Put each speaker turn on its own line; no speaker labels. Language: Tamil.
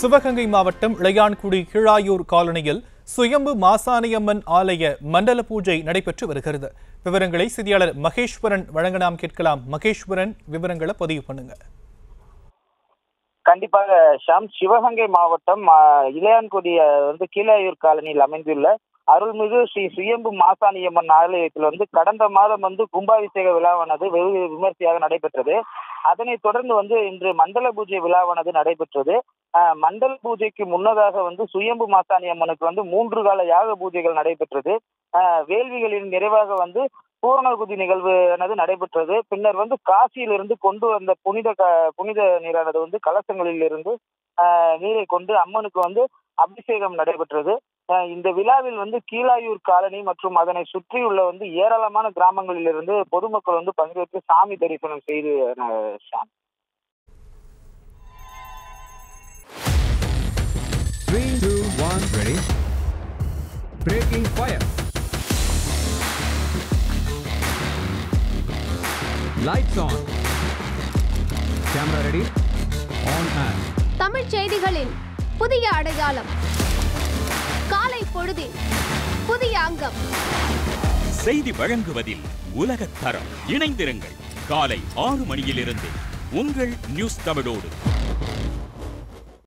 சிவகங்கை மாவட்டம் இளையான்குடி கீழாயூர் காலனியில் சுயம்பு மாசாணியம்மன் ஆலய மண்டல பூஜை நடைபெற்று வருகிறது விவரங்களை செய்தியாளர் மகேஸ்வரன் வழங்க நாம் கேட்கலாம் மகேஸ்வரன் விவரங்களை பதிவு பண்ணுங்க
கண்டிப்பாக ஷாம் சிவகங்கை மாவட்டம் ஆ, இளையான்குடி ஆ, வந்து கீழாயூர் காலனியில் அமைந்துள்ள அருள்மிகு ஸ்ரீ சுயம்பு மாசாணியம்மன் ஆலயத்தில் வந்து கடந்த மாதம் வந்து கும்பாபிஷேக விழாவானது வெகு விமர்சையாக நடைபெற்றது அதனைத் தொடர்ந்து வந்து இன்று மண்டல பூஜை விழாவானது நடைபெற்றது ஆ, மண்டல பூஜைக்கு முன்னதாக வந்து சுயம்பு மாசாணியம்மனுக்கு வந்து மூன்று கால யாக பூஜைகள் நடைபெற்றது ஆ, வேள்விகளின் நிறைவாக வந்து பூரணகுதி நிகழ்வானது நடைபெற்றது பின்னர் வந்து காசியிலிருந்து கொண்டு வந்த புனித க- புனித நீரானது வந்து கலசங்களில் இருந்து ஆஹ், நீரை கொண்டு அம்மனுக்கு வந்து அபிஷேகம் நடைபெற்றது ஆஹ், இந்த விழாவில் வந்து கீழாயூர் காலனி மற்றும் அதனை சுற்றியுள்ள வந்து ஏராளமான கிராமங்களில் இருந்து பொதுமக்கள் வந்து பங்கேற்று சாமி தரிசனம் செய்து ஆஹ், Sham.
Three, two, one, ready. Breaking fire. Lights on. Camera ready. On and.
தமிழ்ச் செய்திகளின் புதிய அடையாளம் காலை பொழுதில் புதிய அங்கம்
செய்தி வழங்குவதில் உலகத் தரம் இணைந்திருங்கள் காலை ஆறு மணியிலிருந்து உங்கள் நியூஸ் தமிழோடு